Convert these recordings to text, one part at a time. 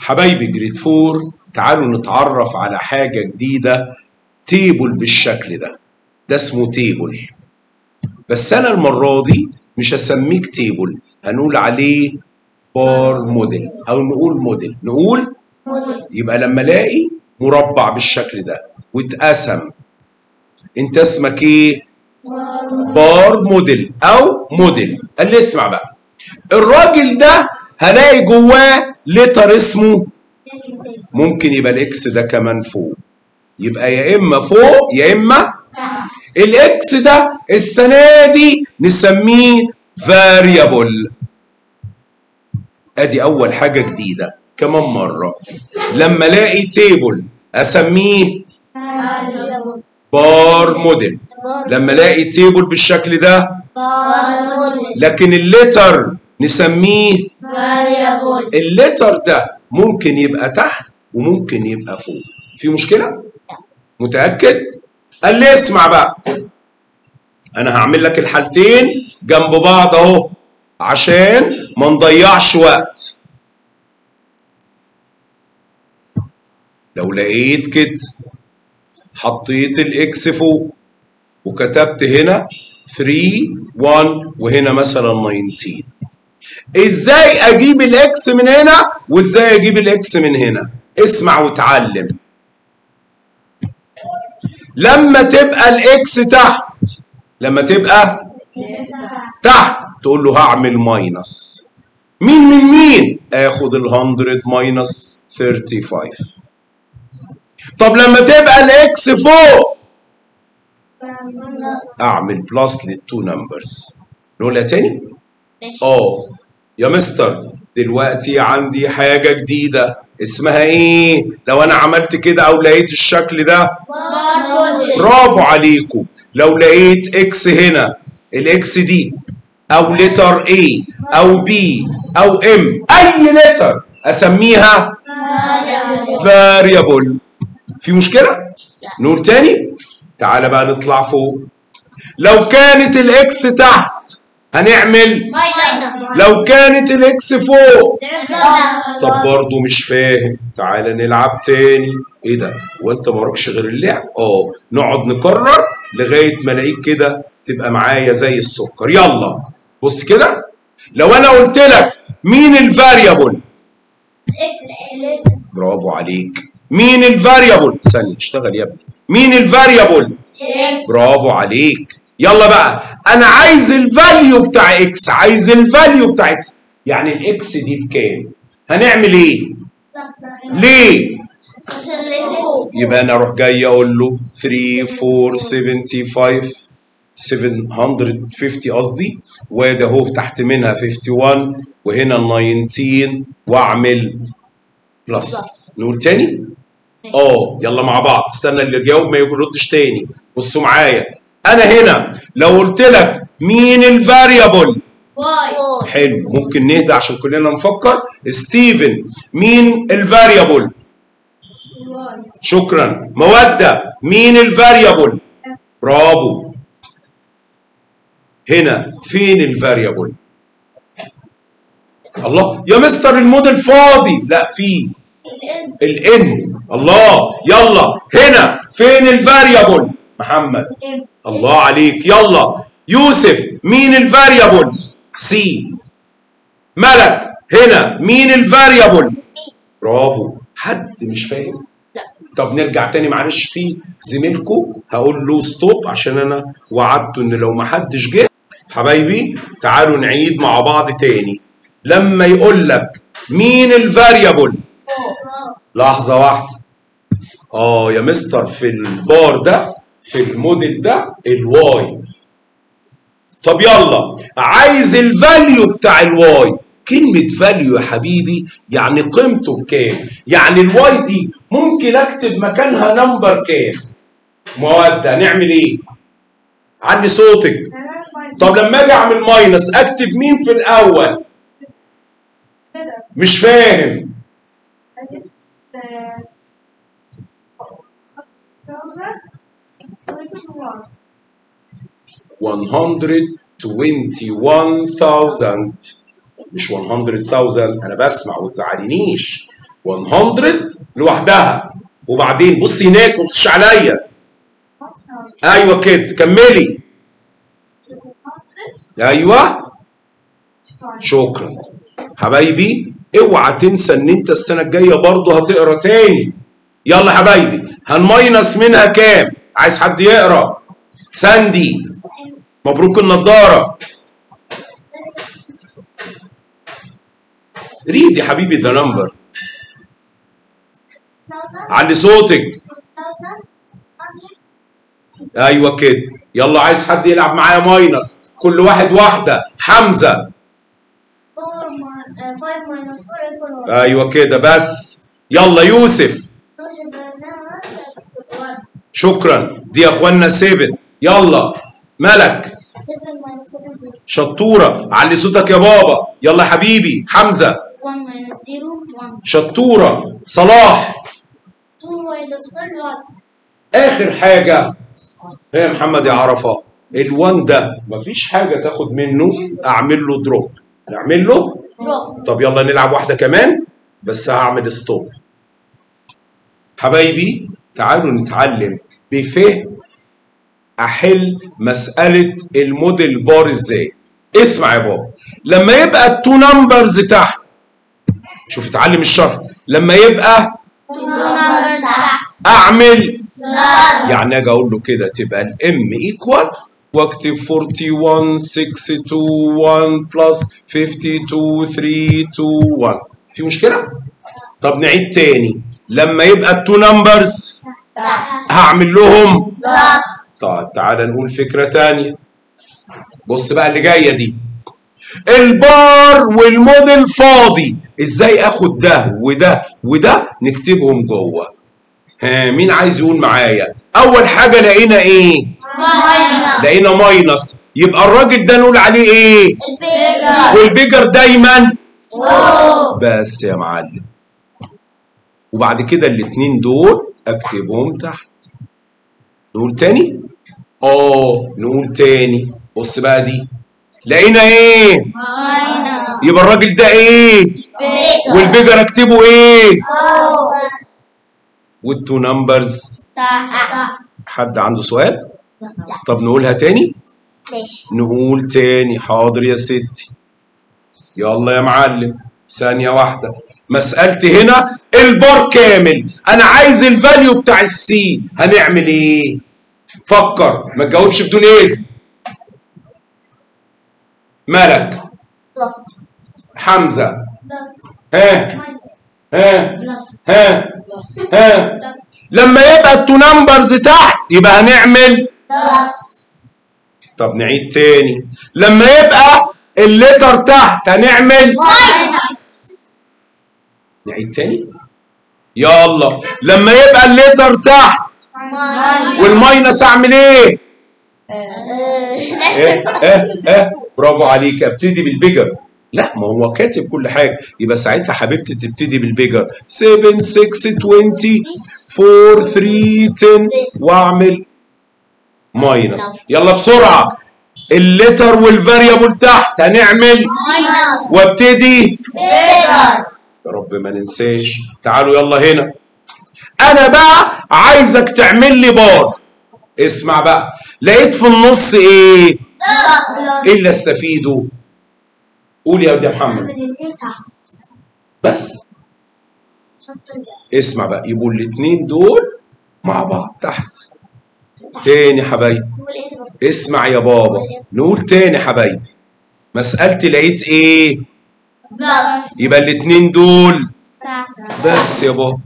حبايبي جريد فور تعالوا نتعرف على حاجة جديدة تيبل بالشكل ده ده اسمه تيبل بس أنا المرة دي مش هسميك تيبل هنقول عليه بار موديل أو نقول موديل نقول يبقى لما الاقي مربع بالشكل ده واتقسم انت اسمك ايه بار موديل او موديل قال لي اسمع بقى الراجل ده هلاقي جواه لتر اسمه ممكن يبقى الاكس ده كمان فوق يبقى يا اما فوق يا اما الاكس ده السنه دي نسميه فاريبل ادي اول حاجه جديده كمان مره لما الاقي تيبل اسميه بار موديل لما الاقي تيبل بالشكل ده لكن الليتر نسميه الليتر ده ممكن يبقى تحت وممكن يبقى فوق في مشكله متاكد قال لي اسمع بقى انا هعمل لك الحالتين جنب بعض اهو عشان ما نضيعش وقت لو لقيت كده حطيت الاكس فوق وكتبت هنا 3 1 وهنا مثلا 19 ازاي اجيب الاكس من هنا وازاي اجيب الاكس من هنا اسمع وتعلم لما تبقى الاكس تحت لما تبقى تحت تقول له هعمل ماينس مين من مين اخد ال 100 ماينس 35 طب لما تبقى الاكس فوق اعمل بلس للتو نمبرز نقولها تاني اه يا مستر دلوقتي عندي حاجه جديده اسمها ايه لو انا عملت كده او لقيت الشكل ده برافو عليكم لو لقيت اكس هنا الاكس دي او لتر A او B او M اي لتر اسميها variable في مشكله نقول تاني تعالى بقى نطلع فوق لو كانت الاكس تحت هنعمل لو كانت الاكس فوق طب برضه مش فاهم تعالى نلعب تاني ايه ده هو انت وراكش غير اللعب اه نقعد نكرر لغايه ما الاقيك كده تبقى معايا زي السكر يلا بص كده لو انا قلت لك مين الفاريبل برافو عليك مين الفاريبل ثانيه اشتغل يا ابني مين الفاريبل برافو عليك يلا بقى انا عايز الفاليو بتاع اكس عايز الفاليو بتاع اكس يعني الاكس دي بكام هنعمل ايه ليه يبقى انا اروح جاي اقول له 3 4 75 750 قصدي وادي اهو تحت منها 51 وهنا ال 19 واعمل بلس نقول تاني اه يلا مع بعض استنى اللي جاوب ما يردش تاني بصوا معايا انا هنا لو قلت لك مين الفاريبل حلو ممكن نهدى عشان كلنا نفكر ستيفن مين الفاريبل شكرا مودة مين الفاريبل برافو هنا فين الفاريبل الله يا مستر الموديل فاضي لا في الان الله يلا هنا فين الفاريبل محمد الله عليك يلا يوسف مين الفاريبل سي ملك هنا مين الفاريبل برافو حد مش فاهم طب نرجع تاني معلش في زميلكم هقول له ستوب عشان انا وعدته ان لو ما حدش جه حبايبي تعالوا نعيد مع بعض تاني لما يقول لك مين الفاريبل لحظه واحده اه يا مستر في البار ده في الموديل ده الواي طب يلا عايز الفاليو بتاع الواي كلمة فاليو يا حبيبي يعني قيمته بكام؟ يعني الواي دي ممكن اكتب مكانها نمبر كام؟ مودة نعمل ايه؟ علي صوتك طب لما اجي اعمل ماينس اكتب مين في الاول؟ مش فاهم one hundred twenty-one thousand مش 100,000 انا بسمع وتزعلنيش 100 لوحدها وبعدين بصي هناك ما تبصيش عليا ايوه كده كملي ايوه شكرا حبايبي اوعى تنسى ان انت السنه الجايه برضه هتقرا تاني يلا حبايبي هنماينس منها كام عايز حد يقرا ساندي مبروك النضاره ريد يا حبيبي ذا نمبر علي صوتك ايوه كده يلا عايز حد يلعب معايا ماينس كل واحد واحده حمزه ايوه كده بس يلا يوسف شكرا دي يا اخوانا 7 يلا ملك شطوره علي صوتك يا بابا يلا يا حبيبي حمزه 1 minus 0 1 شطوره صلاح 2 minus 1 اخر حاجه هي يا محمد يا عرفه الوان ده مفيش حاجه تاخد منه اعمل له دروب نعمل له drop طب يلا نلعب واحده كمان بس هعمل ستوب حبايبي تعالوا نتعلم بفهم احل مساله الموديل بار ازاي اسمع يا بابا لما يبقى التو نمبرز تحت شوف اتعلم الشرح لما يبقى 2 numbers تحت اعمل plus يعني اجي اقول له كده تبقى الام ايكوال واكتب 41 621 بلس 52 321 في مشكله؟ طب نعيد تاني لما يبقى التو نمبرز تحت هعمل لهم plus طيب تعالى نقول فكره تانية بص بقى اللي جايه دي البار والموديل فاضي ازاي اخد ده وده وده نكتبهم جوه ها مين عايز يقول معايا اول حاجه لقينا ايه minus لقينا ماينس يبقى الراجل ده نقول عليه ايه bigger والبيجر دايما oh بس يا معلم وبعد كده الاتنين دول اكتبهم تحت نقول تاني اه نقول تاني بص بقى دي لقينا ايه minus يبقى الراجل ده ايه bigger والبيجر اكتبه ايه oh والتو نمبرز تحت حد عنده سؤال طب نقولها تاني ماشي نقول تاني حاضر يا ستي يلا يا معلم ثانية واحدة مسألتي هنا البار كامل أنا عايز الفاليو بتاع السي هنعمل إيه؟ فكر ما تجاوبش بدون إذن ملك plus حمزة plus ها minus ها plus ها plus ها plus لما يبقى التو نمبرز تحت يبقى هنعمل plus طب نعيد تاني لما يبقى الليتر تحت هنعمل minus نعيد تاني يلا لما يبقى الليتر تحت minus والماينس اعمل ايه؟ uh, ايه ايه ايه برافو عليك ابتدي بالبيجر لا ما هو كاتب كل حاجه يبقى ساعتها حبيبتي تبتدي بالبيجر 7 6 20 4 3 10 واعمل ماينس يلا بسرعه الليتر والفاريبل تحت هنعمل minus وابتدي bigger يا رب ما ننساش تعالوا يلا هنا انا بقى عايزك تعمل لي بار اسمع بقى لقيت في النص ايه plus ايه اللي استفيده قول يا واد يا محمد تحت بس حط اسمع بقى يبقوا الاتنين دول مع بعض تحت تاني حبايبي نقول ايه تبقى فوق؟ اسمع يا بابا نقول تاني حبايبي مسألتي لقيت ايه plus يبقى الاتنين دول تحت بس يا بابا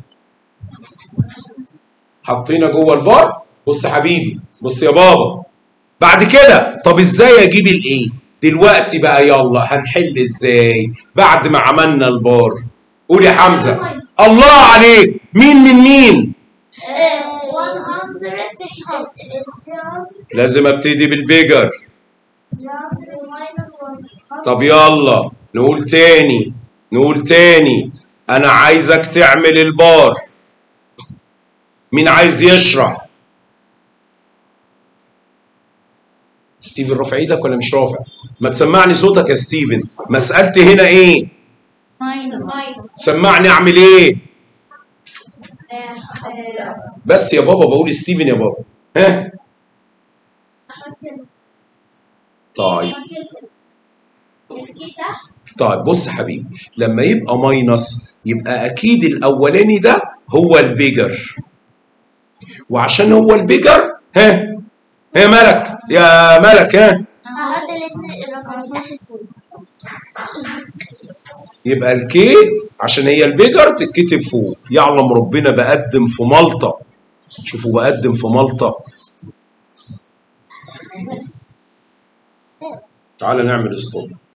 حطينا جوه البار بص يا حبيبي بص يا بابا بعد كده طب ازاي اجيب الايه دلوقتي بقى يلا هنحل ازاي بعد ما عملنا البار قول يا حمزه الله عليك مين من مين one under three is لازم ابتدي بالبيجر minus one طب يلا نقول تاني نقول تاني انا عايزك تعمل البار مين عايز يشرح ستيفن رافع ايدك ولا مش رافع ما تسمعني صوتك يا ستيفن مسألتي هنا ايه minus سمعني اعمل ايه بس يا بابا بقول ستيفن يا بابا ها طيب طيب بص يا حبيبي لما يبقى ماينس يبقى اكيد الاولاني ده هو البيجر وعشان هو البيجر ها ها ملك يا ملك ها هات الاثنين الرقم تحت فوق يبقى الكي عشان هي البيجر تتكتب فوق يعلم ربنا بقدم في مالطا شوفوا بقدم في مالطا تعالى نعمل ستوب